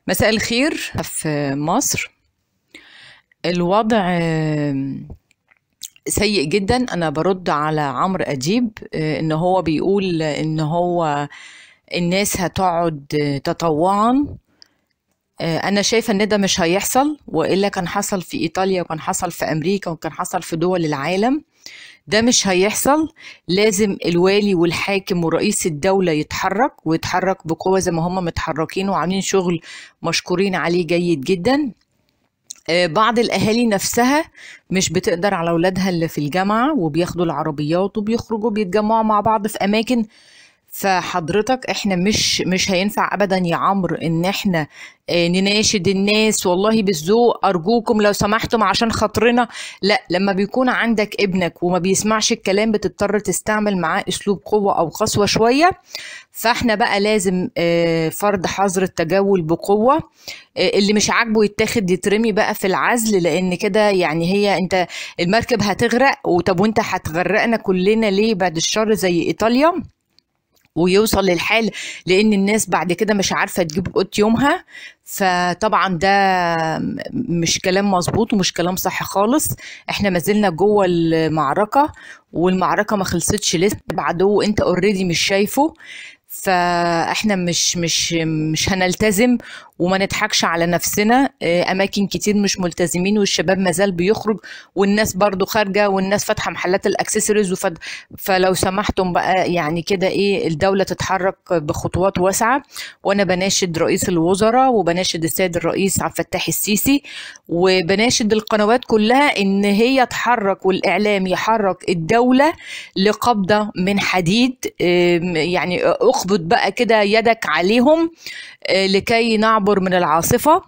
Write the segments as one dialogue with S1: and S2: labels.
S1: مساء الخير في مصر الوضع آم، سيء جدا انا برد على عمرو اديب آه، ان هو بيقول ان هو الناس هتقعد آه، تطوعا آه، انا شايفه ان ده مش هيحصل والا كان حصل في ايطاليا وكان حصل في امريكا وكان حصل في دول العالم ده مش هيحصل لازم الوالي والحاكم ورئيس الدولة يتحرك ويتحرك بقوة زي ما هم متحركين وعاملين شغل مشكورين عليه جيد جدا آه، بعض الأهالي نفسها مش بتقدر على أولادها اللي في الجامعة وبياخدوا العربيات وبيخرجوا بيتجمعوا مع بعض في أماكن فحضرتك احنا مش مش هينفع ابدا يا عمرو ان احنا آه، نناشد الناس والله بالذوق ارجوكم لو سمحتم عشان خاطرنا لا لما بيكون عندك ابنك وما بيسمعش الكلام بتضطر تستعمل معاه اسلوب قوة او قسوة شوية فاحنا بقى لازم آه، فرض حظر التجول بقوة آه، اللي مش عاجبه يتاخد يترمي بقى في العزل لان كده يعني هي انت المركب هتغرق وطب وانت هتغرقنا كلنا ليه بعد الشر زي ايطاليا ويوصل للحال لان الناس بعد كده مش عارفه تجيب قوت يومها فطبعا ده مش كلام مظبوط ومش كلام صح خالص احنا ما زلنا جوه المعركه والمعركه ما خلصتش لسه بعدو انت اوريدي مش شايفه فاحنا مش مش مش هنلتزم وما نضحكش على نفسنا اه، اماكن كتير مش ملتزمين والشباب مازال بيخرج والناس برضو خارجه والناس فاتحه محلات الاكسسوارز وفد... فلو سمحتم بقى يعني كده ايه الدوله تتحرك بخطوات واسعه وانا بناشد رئيس الوزراء وبناشد السيد الرئيس عبد الفتاح السيسي وبناشد القنوات كلها ان هي تحرك والاعلام يحرك الدوله لقبضه من حديد ام، يعني اخبط بقى كده يدك عليهم اه، لكي نعبر من العاصفه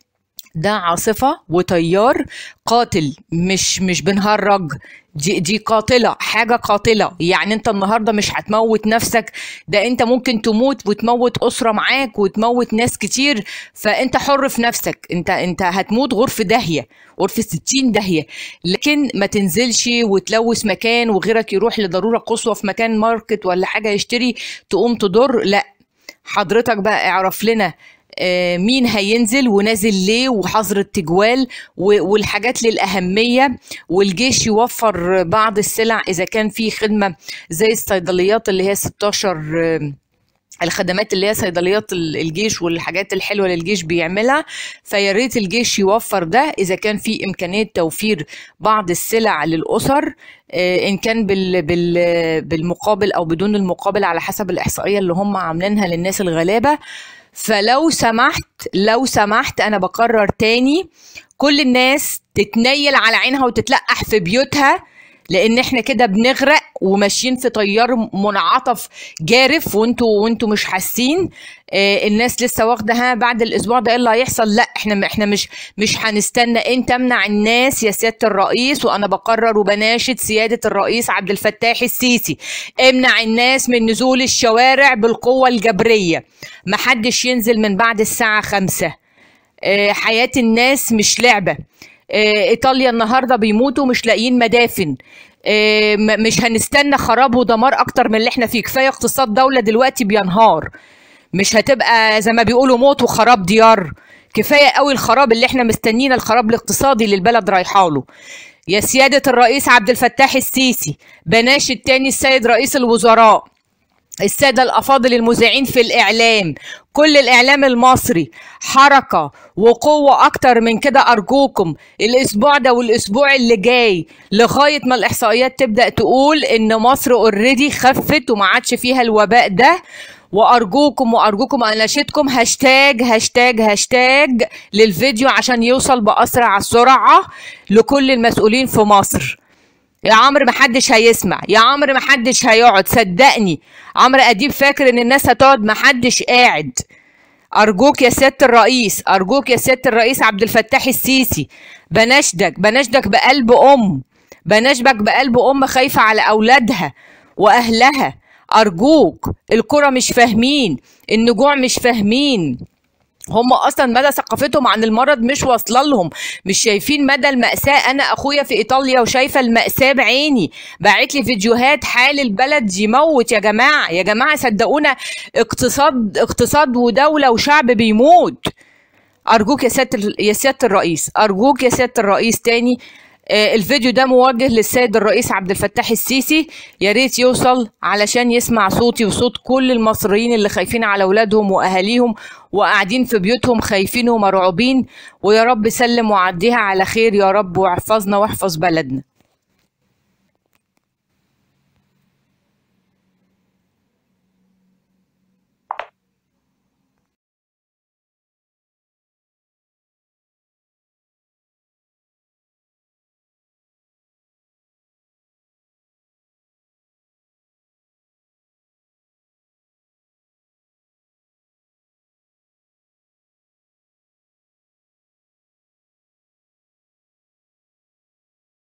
S1: ده عاصفة وتيار قاتل مش مش بنهرج دي دي قاتلة حاجة قاتلة يعني انت النهاردة مش هتموت نفسك ده انت ممكن تموت وتموت أسرة معاك وتموت ناس كتير فانت حر في نفسك انت انت هتموت غرف داهية غرف ستين داهية لكن ما تنزلش وتلوث مكان وغيرك يروح لضرورة قصوى في مكان ماركت ولا حاجة يشتري تقوم تضر لا حضرتك بقى اعرف لنا آه، مين هينزل ونازل ليه وحظر التجوال و- والحاجات للأهمية والجيش يوفر بعض السلع إذا كان في خدمة زي الصيدليات اللي هي 16 آه، الخدمات اللي هي صيدليات ال- الجيش والحاجات الحلوه اللي الجيش بيعملها فيا ريت الجيش يوفر ده اذا كان في امكانيه توفير بعض السلع للاسر آه، ان كان بال بال بالمقابل او بدون المقابل على حسب الاحصائيه اللي هم عاملينها للناس الغلابه فلو سمحت لو سمحت انا بكرر تاني كل الناس تتنيل على عينها وتتلقح في بيوتها لان احنا كده بنغرق وماشيين في تيار منعطف جارف وانتوا وانتوا مش حاسين آه الناس لسه واخده ها بعد الاسبوع ده ايه اللي هيحصل لا احنا احنا مش مش هنستنى انت امنع الناس يا سياده الرئيس وانا بقرر وبناشد سياده الرئيس عبد الفتاح السيسي امنع الناس من نزول الشوارع بالقوه الجبريه محدش ينزل من بعد الساعه خمسة آه، حياة الناس مش لعبة آه، إيطاليا النهاردة بيموتوا مش لاقيين مدافن آه، م- مش هنستنى خراب ودمار أكتر من اللي احنا فيه كفاية اقتصاد دولة دلوقتي بينهار مش هتبقى زي ما بيقولوا موت وخراب ديار كفاية قوي الخراب اللي احنا مستنينا الخراب الاقتصادي اللي البلد رايحاله يا سيادة الرئيس عبد الفتاح السيسي بناشد تاني السيد رئيس الوزراء السادة الأفاضل المذيعين في الإعلام كل الإعلام المصري حركة وقوة أكتر من كده أرجوكم الأسبوع ده والأسبوع اللي جاي لغاية ما الإحصائيات تبدأ تقول إن مصر اوريدي خفت وما عادش فيها الوباء ده وأرجوكم وأرجوكم أناشدكم هاشتاج هاشتاج هاشتاج للفيديو عشان يوصل بأسرع السرعة لكل المسؤولين في مصر يا عمرو محدش هيسمع يا عمرو محدش هيقعد صدقني عمرو اديب فاكر ان الناس هتقعد محدش قاعد ارجوك يا سياده الرئيس ارجوك يا سياده الرئيس عبد الفتاح السيسي بناشدك بناشدك بقلب ام بناشدك بقلب ام خايفه على اولادها واهلها ارجوك الكره مش فاهمين النجوع مش فاهمين هم اصلا مدى ثقافتهم عن المرض مش واصله لهم مش شايفين مدى المأساة انا اخويا في ايطاليا وشايفه المأساة بعيني باعت لي فيديوهات حال البلد يموت يا جماعه يا جماعه صدقونا اقتصاد اقتصاد ودوله وشعب بيموت ارجوك يا سياده يا سياده الرئيس ارجوك يا سياده الرئيس تاني آه، الفيديو ده موجه للسيد الرئيس عبد الفتاح السيسي يا ريت يوصل علشان يسمع صوتي وصوت كل المصريين اللي خايفين على اولادهم واهاليهم وقاعدين في بيوتهم خايفين ومرعوبين ويا رب سلم وعديها على خير يا رب واحفظنا واحفظ بلدنا